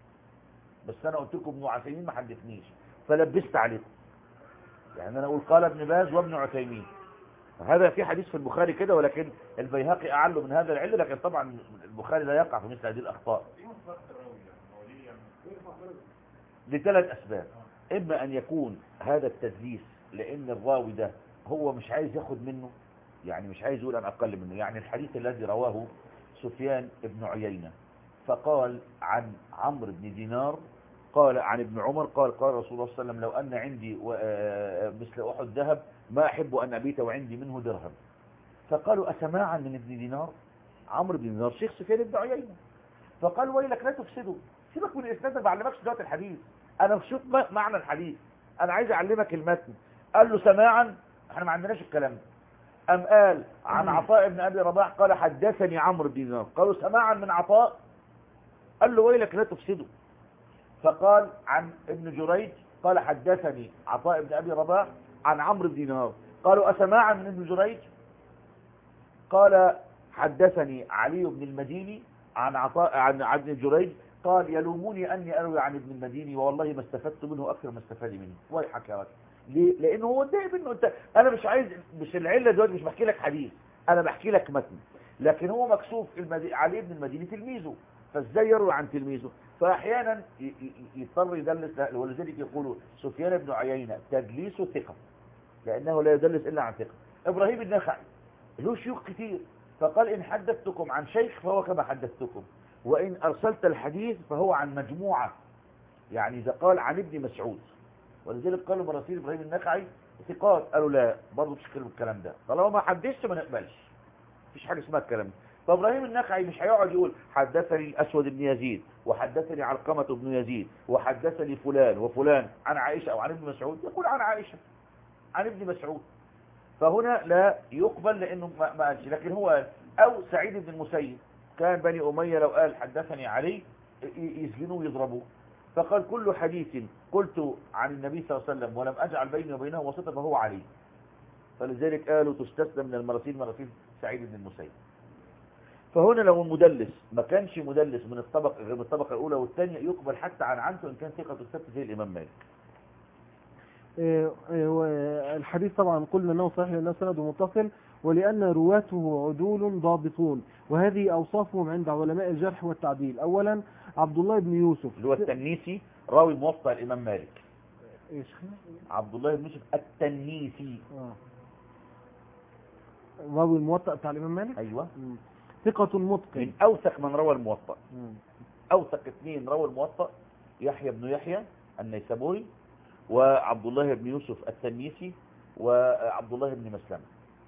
بس انا قلت لكم ابن عثيمين ما حدثنيش فلبست عليكم يعني انا اقول قال ابن باز وابن عثيمين هذا في حديث في البخاري كده ولكن البيهقي اعله من هذا العلة لكن طبعا البخاري لا يقع في مثل هذه الاخطاء ايه مصدر الراوي يعني هو ليه يعني لثلاث اسباب اما ان يكون هذا التدليس لان الراوي ده هو مش عايز ياخد منه يعني مش عايز يقول انا اقل منه يعني الحديث الذي رواه سفيان بن عيينة فقال عن عمرو بن دينار قال عن ابن عمر قال قال رسول الله صلى الله عليه وسلم لو ان عندي و- آه، مثل احد ذهب ما احب ان ابيت وعندي منه درهم فقالوا اسماعا من ابن دينار عمرو بن دينار شيخ سفيان بن عيينة فقال ويلك لا تفسده سيبك من الاسناد ما بعلمكش دلوقتي الحديث انا بشوف ما- معنى الحديث انا عايز اعلمك المتن قال له سماعا احنا ما عندناش الكلام ده ام قال عن عطاء بن ابي رباح قال حدثني عمرو بن دينار قالوا سماعا من عطاء قال له ويلك لا تفسده فقال عن ابن جريج قال حدثني عطاء بن ابي رباح عن عمرو بن دينار قالوا اسماعا من ابن جريج قال حدثني علي بن المديني عن عطاء عن عن ابن جريج قال يلوموني اني اروي عن ابن المديني والله ما استفدت منه اكثر ما استفاد مني ويحك يا راجل ليه لانه هو اتضايق منه انت انا مش عايز مش العله دلوقتي مش بحكي لك حديث انا بحكي لك متن لكن هو مكسوف المدي... علي بن المديني تلميذه فازاي يروي عن تلميذه فاحيانا ي- ي- يضطر يدلس ولذلك يقولوا سفيان بن عيينه تدليس ثقه لانه لا يدلس الا عن ثقه ابراهيم النخعي له شيوخ كتير فقال ان حدثتكم عن شيخ فهو كما حدثتكم وان ارسلت الحديث فهو عن مجموعه يعني اذا قال عن ابن مسعود ولذلك قالوا مراسيل ابراهيم النخعي ثقات قالوا لا برضه مش كلمه الكلام ده طالما ما حدثش ما نقبلش مفيش حاجه اسمها الكلام ده فابراهيم النخعي مش هيقعد يقول حدثني الاسود بن يزيد وحدثني علقمه بن يزيد وحدثني فلان وفلان عن عائشه او عن ابن مسعود يقول عن عائشه عن ابن مسعود فهنا لا يقبل لانه ما ما قالش لكن هو قال او سعيد بن المسيب كان بني اميه لو قال حدثني علي ي- يسجنوه ويضربوه فقال كل حديث قلت عن النبي صلى الله عليه وسلم ولم اجعل بيني وبينه وسطا فهو علي فلذلك قالوا تستثنى من المراسيل مراسيل سعيد بن المسيب فهنا لو المدلس ما كانش مدلس من الطبق غير من الطبقه الاولى والثانيه يقبل حتى عن عنته ان كان ثقه الثبت زي الامام مالك آه، آه، والحديث طبعا قلنا أنه صحيح لأنه سند متصل ولأن رواته عدول ضابطون وهذه أوصافهم عند علماء الجرح والتعديل أولا عبد الله بن يوسف اللي هو التنيسي راوي موطأ الإمام مالك إيش عبد الله بن يوسف التنيسي آه. راوي الموطأ بتاع الإمام مالك أيوة مم. ثقة متقن من أوثق من روى الموطأ مم. أوثق اثنين روى الموطأ يحيى بن يحيى النيسابوري وعبد الله بن يوسف التنيسي وعبد الله بن مسلمة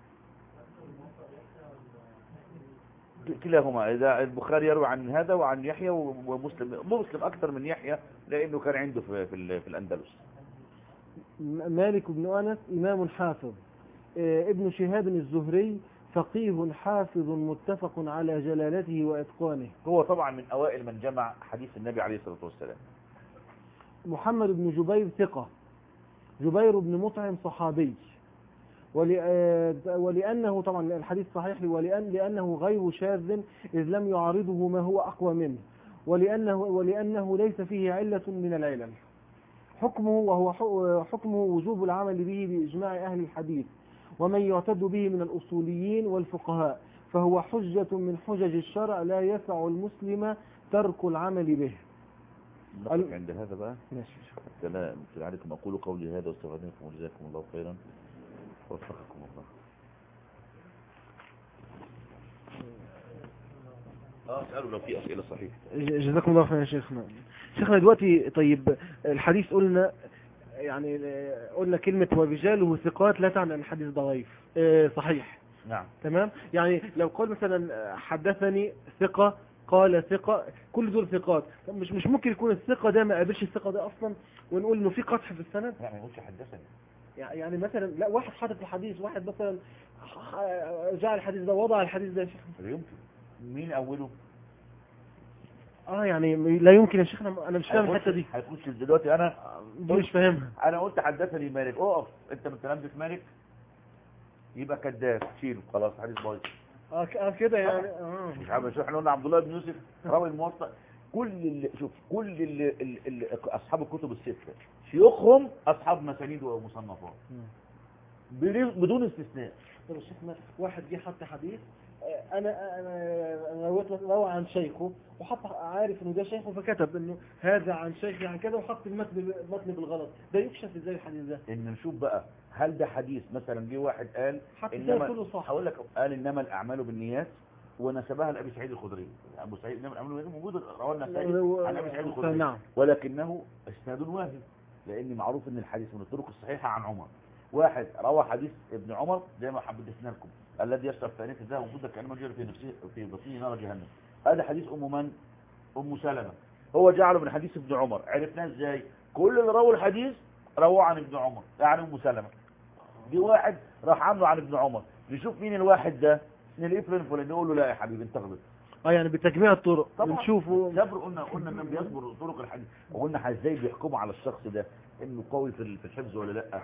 كلاهما إذا البخاري يروي عن هذا وعن يحيى ومسلم مسلم أكثر من يحيى لأنه كان عنده في, في, ال- في الأندلس م- مالك بن أنس إمام حافظ آه، ابن شهاب الزهري فقيه حافظ متفق على جلالته وإتقانه هو طبعا من أوائل من جمع حديث النبي عليه الصلاة والسلام محمد بن جبير ثقة جبير بن مطعم صحابي ول- آه، ولأنه طبعا الحديث صحيح ولأن لأنه غير شاذ إذ لم يعارضه ما هو أقوى منه ولأنه, ولأنه ليس فيه علة من العلل حكمه وهو ح- حكمه وجوب العمل به بإجماع أهل الحديث ومن يعتد به من الأصوليين والفقهاء فهو حجة من حجج الشرع لا يسع المسلم ترك العمل به نقف عند هذا بقى ماشي حتى لا مثل عليكم أقول قولي هذا واستغفر لكم وجزاكم الله خيرا ووفقكم الله اه اسألوا لو في أسئلة صحيحة جزاكم الله خير يا شيخنا شيخنا دلوقتي طيب الحديث قلنا يعني قلنا كلمة ورجاله ثقات لا تعني أن الحديث ضعيف آه، صحيح نعم تمام يعني لو قال مثلا حدثني ثقة قال ثقة كل دول ثقات طب مش مش ممكن يكون الثقة ده ما قابلش الثقة ده أصلا ونقول إنه في قدح في السند لا ما يقولش حدثني يعني مثلا لا واحد حدث الحديث واحد مثلا جعل الحديث ده وضع الحديث ده يا شيخ لا يمكن مين أوله اه يعني لا يمكن يا شيخنا انا مش فاهم الحته دي هيخش دلوقتي أنا دي مش فاهمها أنا قلت حدثني مالك أقف أنت من كلام مالك يبقى كذاب شيله خلاص حديث بايظ اه ك- آه كده يعني اه مش عارف شو احنا قلنا عبد الله بن يوسف راوي الموطأ كل اللي شوف كل اللي, اللي, اللي اصحاب الكتب الستة شيوخهم اصحاب مسانيد ومصنفات بدون بدون استثناء طب شيخنا واحد جه حط حديث آه، انا انا انا رويت روى عن شيخه وحط عارف انه ده شيخه فكتب انه هذا عن شيخي عن كذا وحط المتن المتن بالغلط ده يكشف ازاي الحديث ده ان نشوف بقى هل ده حديث مثلا جه واحد قال حتى ده انما كله صح هقول لك قال انما الاعمال بالنيات ونسبها لابي سعيد الخدري ابو سعيد انما الاعمال بالنيات موجود رواه النسائي عن ابي سعيد الخدري نعم ولكنه اسناد واهي لان معروف ان الحديث من الطرق الصحيحه عن عمر واحد روى حديث ابن عمر زي ما حدثنا لكم الذي يشرب ثانيه الذهب وجودك كانما جرى في نفسه في بطنه نار جهنم هذا حديث ام من ام سلمة هو جعله من حديث ابن عمر عرفناه ازاي كل اللي رووا الحديث رواه عن ابن عمر يعني ام سلمة دي واحد راح عامله عن ابن عمر نشوف مين الواحد ده نلاقيه فلان فلان نقول له لا يا حبيبي انت غلط اه يعني بتجميع الطرق طبعا بنشوفه صبر قلنا قلنا انهم بيصبروا طرق الحديث وقلنا ازاي بيحكموا على الشخص ده انه قوي في ال- في الحفظ ولا لا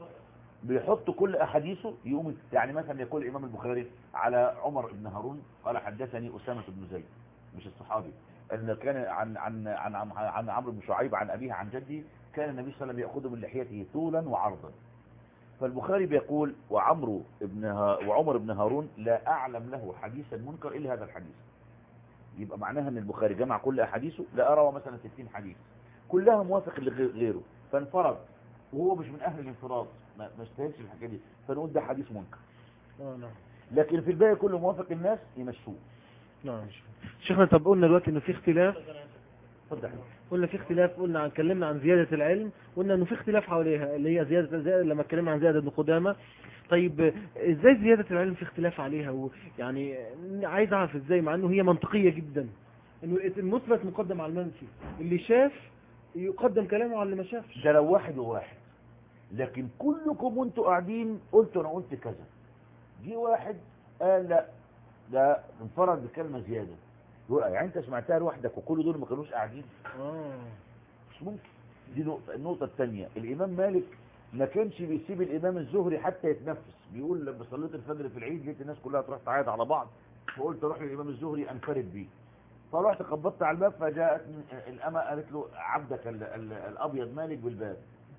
بيحطوا كل احاديثه يقوم يعني مثلا يقول الامام البخاري على عمر بن هارون قال حدثني اسامه بن زيد مش الصحابي ان كان عن عن عن عن, عن عمرو بن شعيب عن ابيه عن جده كان النبي صلى الله عليه وسلم ياخذه من لحيته طولا وعرضا فالبخاري بيقول وعمرو بن ها وعمر بن هارون لا اعلم له حديثا منكر الا هذا الحديث يبقى معناها ان البخاري جمع كل احاديثه لا ارى مثلا 60 حديث كلها موافق لغيره فانفرد وهو مش من اهل الانفراد ما ما استاهلش الحكايه دي فنقول ده حديث منكر اه نعم لكن في الباقي كله موافق الناس يمشوه نعم شيخنا طب قلنا دلوقتي انه في اختلاف اتفضل قلنا في اختلاف قلنا عن اتكلمنا عن زيادة العلم قلنا انه في اختلاف حواليها اللي هي زيادة زيادة لما اتكلمنا عن زيادة بن قدامة طيب ازاي زيادة العلم في اختلاف عليها ويعني عايز اعرف ازاي مع انه هي منطقية جدا انه المثبت مقدم على المنفي اللي شاف يقدم كلامه على اللي ما شافش ده لو واحد وواحد لكن كلكم وانتوا قاعدين قلتوا انا قلت كذا جه واحد قال لا ده انفرد بكلمه زياده يقول يعني انت سمعتها لوحدك وكل دول ما كانوش قاعدين اه مش ممكن دي نقطة النقطة الثانية الإمام مالك ما كانش بيسيب الإمام الزهري حتى يتنفس بيقول لما صليت الفجر في العيد لقيت الناس كلها تروح تعايد على بعض فقلت اروح للإمام الزهري أنفرد بيه فرحت خبطت على الباب فجاءت الأمة قالت له عبدك ال ال الأبيض مالك بالباب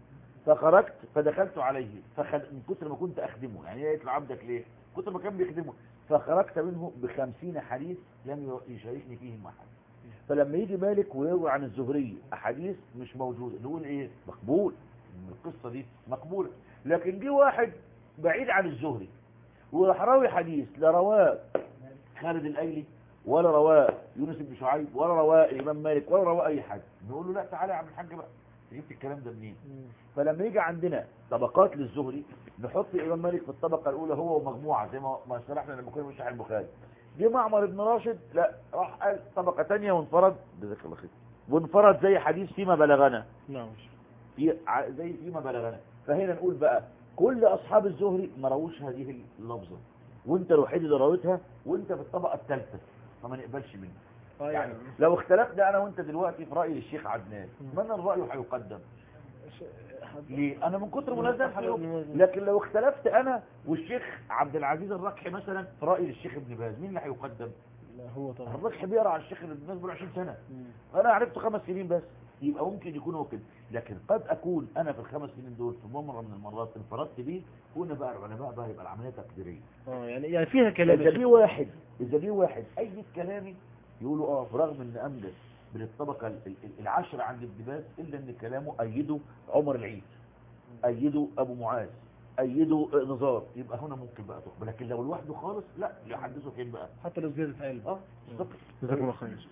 فخرجت فدخلت عليه فخد من كتر ما كنت اخدمه يعني ايه يطلع عبدك ليه كتر ما كان بيخدمه فخرجت منه بخمسين حديث لم يشاركني فيهم احد فلما يجي مالك ويروي عن الزهري احاديث مش موجوده نقول ايه مقبول إن القصه دي مقبوله لكن جه واحد بعيد عن الزهري وراح راوي حديث لا رواه خالد الايلي ولا رواه يونس بن شعيب ولا رواه الامام مالك ولا رواه اي حد نقول له لا تعالى يا عم الحاج بقى جبت الكلام ده منين فلما يجي عندنا طبقات للزهري نحط الامام مالك في الطبقه الاولى هو ومجموعه زي ما ما شرحنا لما كنا بنشرح البخاري جه معمر بن راشد لا راح قال طبقه ثانيه وانفرد جزاك الله خير وانفرد زي حديث فيما بلغنا نعم في ع- زي فيما بلغنا فهنا نقول بقى كل اصحاب الزهري ما رووش هذه اللفظه وانت الوحيد اللي رويتها وانت في الطبقه الثالثه فما نقبلش منك آه يعني لو اختلفنا انا وانت دلوقتي في راي الشيخ عدنان من الراي هيقدم ليه انا من كتر منازعته لكن لو اختلفت انا والشيخ عبد العزيز الركحي مثلا في راي الشيخ ابن باز مين اللي هيقدم لا هو طبعا الركحي بيقرا على الشيخ ابن باز بقاله 20 سنه مم. انا عرفته خمس سنين بس يبقى ممكن يكون هو كده لكن قد اكون انا في الخمس سنين دول في مره من المرات انفردت بيه هنا بقى العلماء بقى يبقى العمليه تقديريه اه يعني يعني فيها كلام اذا ليه واحد اذا ليه واحد اي كلامي يقولوا اه برغم ان امجد من الطبقه ال- ال- العاشره عند ابن باز الا ان كلامه ايده عمر العيد ايده ابو معاذ ايده نزار يبقى هنا ممكن بقى تقبل لكن لو لوحده خالص لا يحدثه فين بقى حتى لو زيادة علم اه بالظبط جزاكم الله خير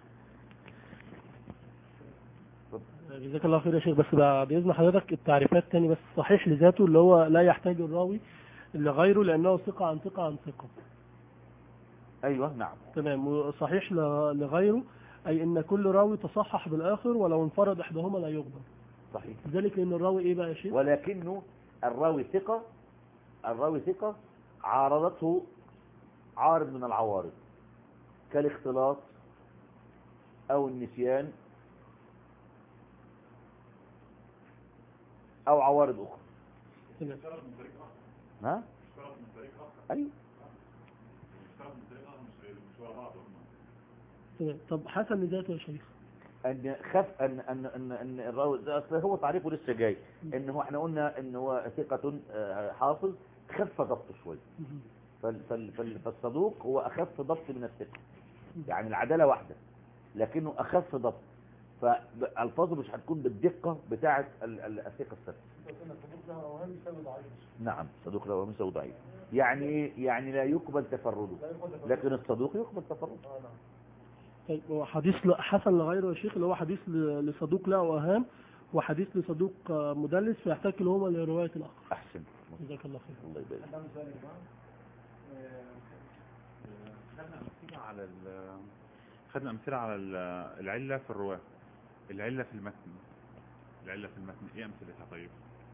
جزاك الله خير يا شيخ بس بعد إذن حضرتك التعريفات تاني بس صحيح لذاته اللي هو لا يحتاج الراوي لغيره لأنه ثقة عن ثقة عن ثقة ايوه نعم تمام وصحيح ل- لغيره أي إن كل راوي تصحح بالآخر ولو انفرد إحداهما لا يقبل صحيح ذلك لأن الراوي إيه بقى يا شيخ؟ ولكنه الراوي ثقة الراوي ثقة عارضته عارض من العوارض كالاختلاط او النسيان او عوارض اخرى تمام اشترط من طريق اخر ها اشترط من طريق اخر ايوه اشترط من طريق اخر مش مش ورا بعض هم تمام طب حسن لذاته يا شيخ ان خف ان ان ان, أن الراوي ده اصل هو تعريفه لسه جاي ان هو احنا قلنا ان هو ثقة آه، حافظ خف ضبطه شويه فال- فال- فال- فالصدوق هو أخف ضبط من الثقة يعني العدالة واحدة لكنه أخف ضبط فالفاظه مش هتكون بالدقة بتاعة ال- ال- الثقة الثابتة نعم صدوق له ومسه ضعيف يعني ايه يعني لا يقبل تفرده لكن الصدوق يقبل تفرده طيب هو حديث ل- حسن لغيره يا شيخ اللي هو حديث ل- لصدوق له أوهام وحديث لصدوق آه، مدلس فيحتاج هما لرواية الآخر أحسن جزاك الله خير الله يبارك خدنا أمثلة على ال- خدنا أمثلة على ال- العلة في الرواة العلة في المتن العلة في المتن إيه أمثلتها طيب؟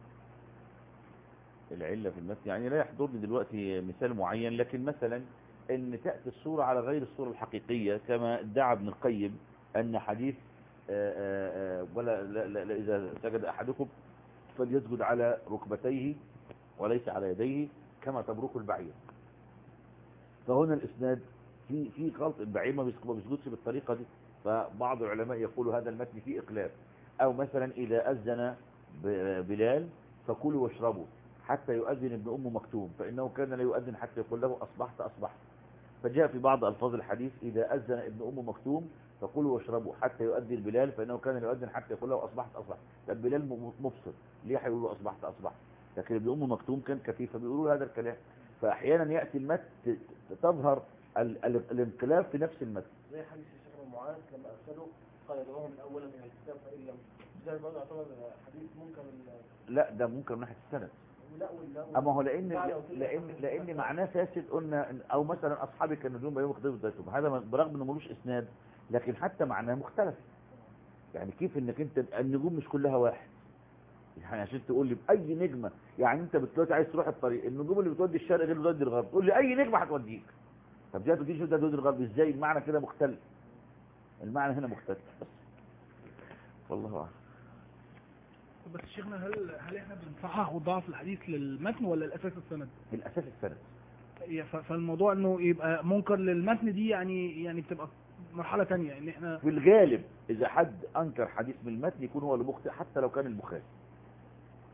العلة في المتن يعني لا يحضرني دلوقتي مثال معين لكن مثلا ان تأتي الصورة على غير الصورة الحقيقية كما ادعى ابن القيم ان حديث آه، آه، آه، ولا لا لا لا اذا سجد احدكم فليسجد على ركبتيه وليس على يديه كما تبرك البعير فهنا الاسناد في في خلط البعير ما بيسجد- ما بيسجدش بالطريقة دي فبعض العلماء يقولوا هذا المتن فيه اقلاب او مثلا اذا اذن ب- بلال فكلوا واشربوا حتى يؤذن ابن أم مكتوم فإنه كان لا يؤذن حتى يقول له أصبحت أصبحت فجاء في بعض ألفاظ الحديث إذا أذن ابن أم مكتوم فكلوا واشربوا حتى يؤذن بلال فإنه كان لا يؤذن حتى يقول له أصبحت أصبحت طب بلال م- مبصر ليه هيقول له أصبحت أصبحت لكن ابن أم مكتوم كان كفيف فبيقولوا له هذا الكلام فأحيانا يأتي المت ت- تظهر ال- ال- الانقلاب في نفس المتن زي حديث الشيخ ابن معاذ لما ارسلوا قال ادعوه من اولا من الكتاب فان لم زي برضه يعتبر حديث منكر ال- لا ده ممكن من ناحية السند لا ولا اما هو لان لان لان معناه فاسد قلنا إن- او مثلا اصحابي كانوا يوم بيوم يخطبوا زيتهم هذا برغم انه ملوش اسناد لكن حتى معناه مختلف يعني كيف انك انت النجوم مش كلها واحد يعني عشان تقول لي باي نجمه يعني انت دلوقتي عايز تروح الطريق النجوم اللي بتودي الشرق غير اللي بتودي الغرب تقول لي اي نجمه هتوديك طب جاي توديش ده تودي الغرب ازاي المعنى كده مختلف المعنى هنا مختلف بس والله اعلم بس شيخنا هل هل احنا بنصحح وضعف الحديث للمتن ولا الاساس السند؟ الاساس السند هي ف- فالموضوع انه يبقى منكر للمتن دي يعني يعني بتبقى مرحله تانية ان احنا في الغالب إذا حد أنكر حديث من المتن يكون هو اللي مخطئ حتى لو كان البخاري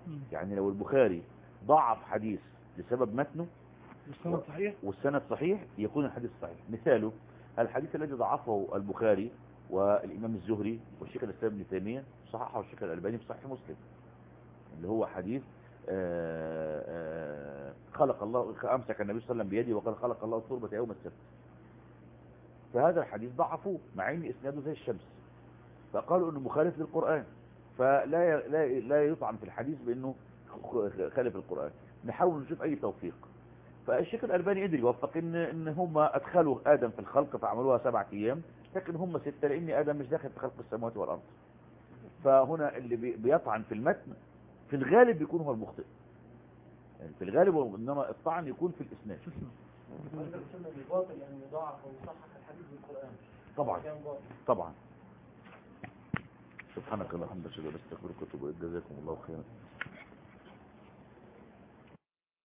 مم. يعني لو البخاري ضعف حديث لسبب متنه والسند صحيح والسند صحيح يكون الحديث صحيح مثاله الحديث الذي ضعفه البخاري والإمام الزهري والشيخ الإسلام ابن تيمية صححه الشيخ الألباني في صحيح مسلم اللي هو حديث آه، آه، خلق الله أمسك النبي صلى الله عليه وسلم بيده وقال خلق الله التربة يوم السبت فهذا الحديث ضعفوه مع ان اسناده زي الشمس فقالوا انه مخالف للقرآن فلا ي- لا لا يطعن في الحديث بانه خ- خالف القرآن نحاول نشوف اي توفيق فالشيخ الألباني قدر يوفق ان ان هم ادخلوا ادم في الخلق فعملوها سبعة ايام لكن هم ستة لان ادم مش داخل في خلق السماوات والارض فهنا اللي بي- بيطعن في المتن في الغالب بيكون هو المخطئ يعني في الغالب هو- انما الطعن يكون في الاسناد باطل يعني يضاعف ويصحح الحديث بالقرآن طبعا كان باطل طبعا سبحانك اللهم وبحمدك اشهد ان لا اله الا انت استغفرك واتوب اليك جزاكم الله خيرا